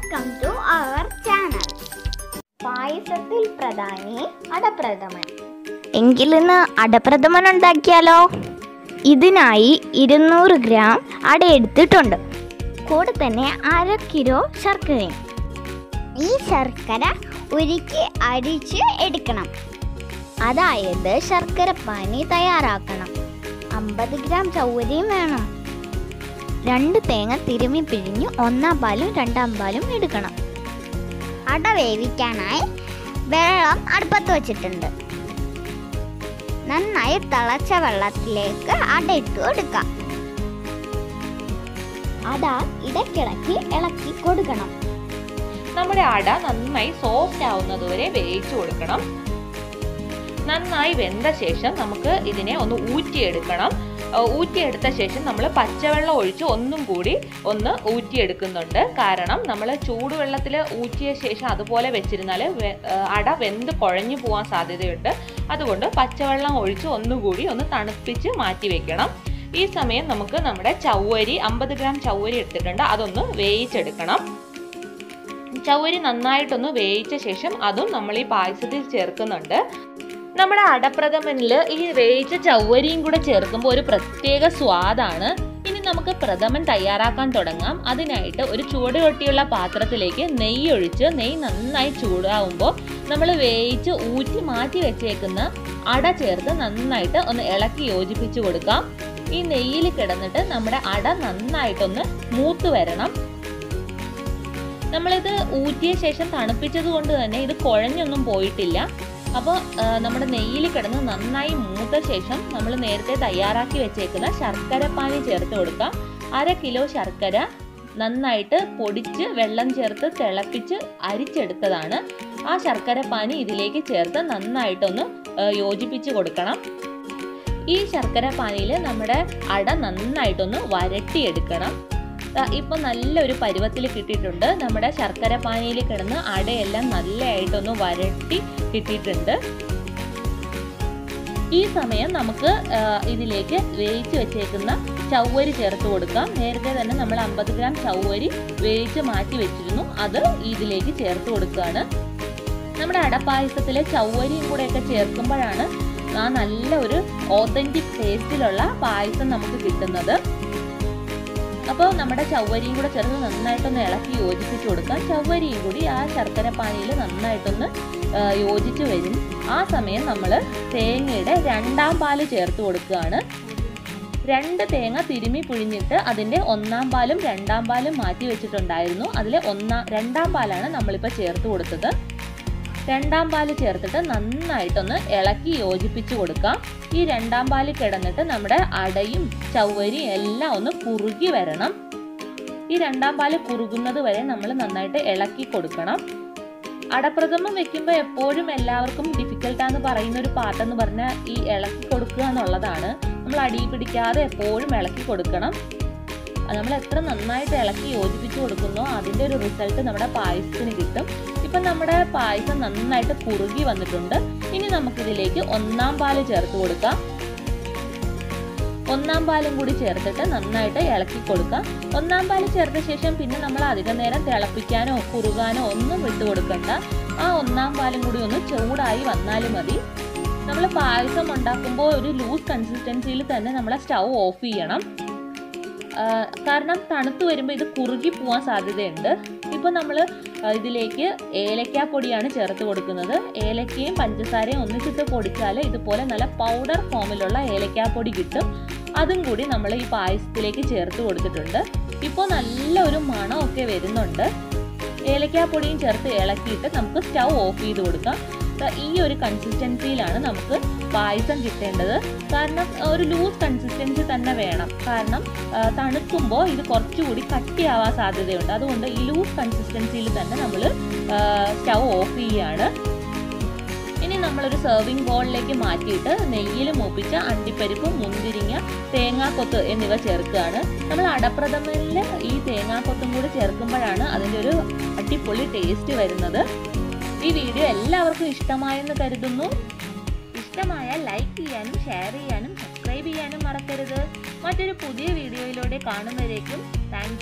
welcome to our channel പായസത്തിൽ പ്രധാനി അടപ്രഥമൻ എങ്കിലിന്ന് അടപ്രഥമൻ ഉണ്ടാക്കിയാലോ ഇതിനായി ഇരുന്നൂറ് ഗ്രാം അട എടുത്തിട്ടുണ്ട് കൂടെ തന്നെ അര കിലോ ശർക്കരയും ഈ ശർക്കര ഉരുക്കി അരിച്ച് എടുക്കണം അതായത് ശർക്കര പാനി തയ്യാറാക്കണം അമ്പത് ഗ്രാം ചൗവരിയും വേണം രണ്ട് തേങ്ങ തിരുമ്മി പിഴിഞ്ഞ് ഒന്നാം പാലും രണ്ടാം പാലും എടുക്കണം അട വേവിക്കാനായി വെള്ളം അടുപ്പത്ത് വെച്ചിട്ടുണ്ട് നന്നായി തിളച്ച വെള്ളത്തിലേക്ക് അട ഇട്ട് കൊടുക്കാം അട ഇടയ്ക്കിടയ്ക്ക് ഇളക്കി കൊടുക്കണം നമ്മുടെ അട നന്നായി സോഫ്റ്റ് ആവുന്നത് വരെ വേവിച്ചു കൊടുക്കണം നന്നായി വെന്ത ശേഷം നമുക്ക് ഇതിനെ ഒന്ന് ഊറ്റിയെടുക്കണം ആ, ഊറ്റിയെടുത്ത ശേഷം നമ്മൾ പച്ചവെള്ളം ഒഴിച്ച് ഒന്നും കൂടി ഒന്ന് ഊറ്റിയെടുക്കുന്നുണ്ട് കാരണം നമ്മൾ ചൂടുവെള്ളത്തിൽ ഊറ്റിയ ശേഷം അതുപോലെ വെച്ചിരുന്നാൽ വെ- ആ, അട വെന്ത് കുഴഞ്ഞു പോകാൻ സാധ്യതയുണ്ട് അതുകൊണ്ട് പച്ചവെള്ളം ഒഴിച്ച് ഒന്നുകൂടി ഒന്ന് തണുപ്പിച്ച് മാറ്റി വെക്കണം ഈ സമയം നമുക്ക് നമ്മുടെ ചവ്വരി അമ്പത് ഗ്രാം ചവ്വരി എടുത്തിട്ടുണ്ട് അതൊന്ന് വേവിച്ചെടുക്കണം ചവ്വരി നന്നായിട്ടൊന്ന് വേവിച്ച ശേഷം അതും നമ്മൾ ഈ പായസത്തിൽ ചേർക്കുന്നുണ്ട് നമ്മുടെ അടപ്രഥമനിൽ ഈ വേവിച്ച ചവ്വരിയും കൂടെ ചേർക്കുമ്പോൾ ഒരു പ്രത്യേക സ്വാദാണ് ഇനി നമുക്ക് പ്രഥമൻ തയ്യാറാക്കാൻ തുടങ്ങാം അതിനായിട്ട് ഒരു ചൂട് കെട്ടിയുള്ള പാത്രത്തിലേക്ക് നെയ്യ് ഒഴിച്ച് നെയ്യ് നന്നായി ചൂടാവുമ്പോൾ നമ്മൾ വേവിച്ച് ഊറ്റി മാറ്റി വെച്ചേക്കുന്ന അട ചേർത്ത് നന്നായിട്ട് ഒന്ന് ഇളക്കി യോജിപ്പിച്ച് കൊടുക്കാം ഈ നെയ്യിൽ കിടന്നിട്ട് നമ്മുടെ അട നന്നായിട്ടൊന്ന് മൂത്ത് വരണം നമ്മളിത് ഊറ്റിയ ശേഷം തണുപ്പിച്ചത് കൊണ്ട് തന്നെ ഇത് കുഴഞ്ഞൊന്നും പോയിട്ടില്ല അപ്പോൾ നമ്മുടെ നെയ്യിൽ കിടന്ന് നന്നായി മൂത്ത ശേഷം നമ്മൾ നേരത്തെ തയ്യാറാക്കി വെച്ചേക്കുന്ന ശർക്കര പാനി ചേർത്ത് കൊടുക്കാം അര കിലോ ശർക്കര നന്നായിട്ട് പൊടിച്ച് വെള്ളം ചേർത്ത് തിളപ്പിച്ച് അരിച്ചെടുത്തതാണ് ആ ശർക്കര പാനി ഇതിലേക്ക് ചേർത്ത് നന്നായിട്ടൊന്ന് ആ, യോജിപ്പിച്ച് കൊടുക്കണം ഈ ശർക്കര പാനിയിൽ നമ്മുടെ അട നന്നായിട്ടൊന്ന് വരട്ടിയെടുക്കണം ദാ ഇപ്പൊ നല്ലൊരു പരുവത്തിൽ കിട്ടിയിട്ടുണ്ട് നമ്മുടെ ശർക്കര പാനിയിൽ കിടന്ന് അടയെല്ലാം നല്ലതായിട്ടൊന്ന് വരട്ടി കിട്ടിയിട്ടുണ്ട് ഈ സമയം നമുക്ക് ആ, ഇതിലേക്ക് വേവിച്ച് വെച്ചേക്കുന്ന ചവ്വരി ചേർത്ത് കൊടുക്കാം നേരത്തെ തന്നെ നമ്മൾ അമ്പത് ഗ്രാം ചവ്വരി വേവിച്ച് മാറ്റി വെച്ചിരുന്നു അത് ഇതിലേക്ക് ചേർത്ത് കൊടുക്കുകയാണ് നമ്മുടെ അടപ്പായസത്തിലെ ചവ്വരിയും കൂടെയൊക്കെ ചേർക്കുമ്പോഴാണ് ആ നല്ല ഒരു ഓതന്റിക് ടേസ്റ്റിലുള്ള പായസം നമുക്ക് കിട്ടുന്നത് അപ്പോൾ നമ്മുടെ ചവ്വരിയും കൂടെ ചേർത്ത് നന്നായിട്ടൊന്ന് ഇളക്കി യോജിപ്പിച്ച് കൊടുക്കാം ചവ്വരിയും കൂടി ആ ശർക്കര പാനിയിൽ നന്നായിട്ടൊന്ന് ആ, യോജിച്ച് വരും ആ സമയം നമ്മൾ തേങ്ങയുടെ രണ്ടാം പാല് ചേർത്ത് കൊടുക്കുകയാണ് രണ്ട് തേങ്ങ തിരുമി പിഴിഞ്ഞിട്ട് അതിൻ്റെ ഒന്നാം പാലും രണ്ടാം പാലും മാറ്റി വെച്ചിട്ടുണ്ടായിരുന്നു അതിൽ ഒന്നാം രണ്ടാം പാലാണ് നമ്മളിപ്പോൾ ചേർത്ത് കൊടുത്തത് രണ്ടാം പാല് ചേർത്തിട്ട് നന്നായിട്ടൊന്ന് ഇളക്കി യോജിപ്പിച്ച് കൊടുക്കാം ഈ രണ്ടാം പാല് കിടന്നിട്ട് നമ്മുടെ അടയും ചവ്വരിയും എല്ലാം ഒന്ന് കുറുകി വരണം ഈ രണ്ടാം പാല് കുറുകുന്നത് വരെ നമ്മൾ നന്നായിട്ട് ഇളക്കി കൊടുക്കണം അടപ്രഥമം വെക്കുമ്പോൾ എപ്പോഴും എല്ലാവർക്കും ഡിഫിക്കൽട്ടാന്ന് പറയുന്ന ഒരു പാട്ടെന്ന് പറഞ്ഞാൽ ഈ ഇളക്കി കൊടുക്കുക എന്നുള്ളതാണ് നമ്മൾ അടി പിടിക്കാതെ എപ്പോഴും ഇളക്കി കൊടുക്കണം അത് നമ്മൾ എത്ര നന്നായിട്ട് ഇളക്കി യോജിപ്പിച്ച് കൊടുക്കുന്നോ അതിൻ്റെ ഒരു റിസൾട്ട് നമ്മുടെ പായസത്തിന് കിട്ടും ഇപ്പം നമ്മുടെ പായസം നന്നായിട്ട് കുറുകി വന്നിട്ടുണ്ട് ഇനി നമുക്കിതിലേക്ക് ഒന്നാം പാല് ചേർത്ത് കൊടുക്കാം ഒന്നാം പാലും കൂടി ചേർത്തിട്ട് നന്നായിട്ട് ഇളക്കി കൊടുക്കാം ഒന്നാം പാല് ചേർത്ത ശേഷം പിന്നെ നമ്മൾ അധികം നേരം തിളപ്പിക്കാനോ കുറുകാനോ ഒന്നും വിട്ടു കൊടുക്കണ്ട ആ ഒന്നാം പാലും കൂടി ഒന്ന് ചൂടായി വന്നാലും മതി നമ്മൾ പായസം ഉണ്ടാക്കുമ്പോൾ ഒരു ലൂസ് കൺസിസ്റ്റൻസിയിൽ തന്നെ നമ്മൾ സ്റ്റൗ ഓഫ് ചെയ്യണം ആ, കാരണം തണുത്ത് വരുമ്പോൾ ഇത് കുറുകി പോകാൻ സാധ്യതയുണ്ട് ഇപ്പോൾ നമ്മൾ ഇതിലേക്ക് ഏലക്കാപ്പൊടിയാണ് ചേർത്ത് കൊടുക്കുന്നത് ഏലക്കയും പഞ്ചസാരയും ഒന്നിച്ചിട്ട് പൊടിച്ചാൽ ഇതുപോലെ നല്ല പൗഡർ ഫോമിലുള്ള ഏലക്കാപ്പൊടി കിട്ടും അതും കൂടി നമ്മൾ ഈ പായസത്തിലേക്ക് ചേർത്ത് കൊടുത്തിട്ടുണ്ട് ഇപ്പോൾ നല്ലൊരു മണമൊക്കെ വരുന്നുണ്ട് ഏലക്കാപ്പൊടിയും ചേർത്ത് ഇളക്കിയിട്ട് നമുക്ക് സ്റ്റൗ ഓഫ് ചെയ്ത് കൊടുക്കാം ദാ ഈ ഒരു കൺസിസ്റ്റൻസിയിലാണ് നമുക്ക് പായസം കിട്ടേണ്ടത് കാരണം ഒരു ലൂസ് കൺസിസ്റ്റൻസി തന്നെ വേണം കാരണം ആ, തണുക്കുമ്പോൾ ഇത് കുറച്ചുകൂടി കട്ടിയാവാൻ സാധ്യതയുണ്ട് അതുകൊണ്ട് ഈ ലൂസ് കൺസിസ്റ്റൻസിയിൽ തന്നെ നമ്മൾ സ്റ്റൗ ഓഫ് ചെയ്യുകയാണ് ഇനി നമ്മളൊരു സെർവിങ് ബോളിലേക്ക് മാറ്റിയിട്ട് നെയ്യിൽ മൂപ്പിച്ച അണ്ടിപ്പരിപ്പ് മുന്തിരിങ്ങ തേങ്ങാക്കൊത്ത് എന്നിവ ചേർക്കുകയാണ് നമ്മൾ അടപ്രഥമനിൽ ഈ തേങ്ങാക്കൊത്തും കൂടി ചേർക്കുമ്പോഴാണ് അതിൻ്റെ ഒരു അടിപൊളി ടേസ്റ്റ് വരുന്നത് ഈ വീഡിയോ എല്ലാവർക്കും ഇഷ്ടമായെന്ന് കരുതുന്നു ഇഷ്ടമായാൽ ലൈക്ക് ചെയ്യാനും ഷെയർ ചെയ്യാനും സബ്സ്ക്രൈബ് ചെയ്യാനും മറക്കരുത് മറ്റൊരു പുതിയ വീഡിയോയിലൂടെ കാണുന്നവരേക്കും താങ്ക്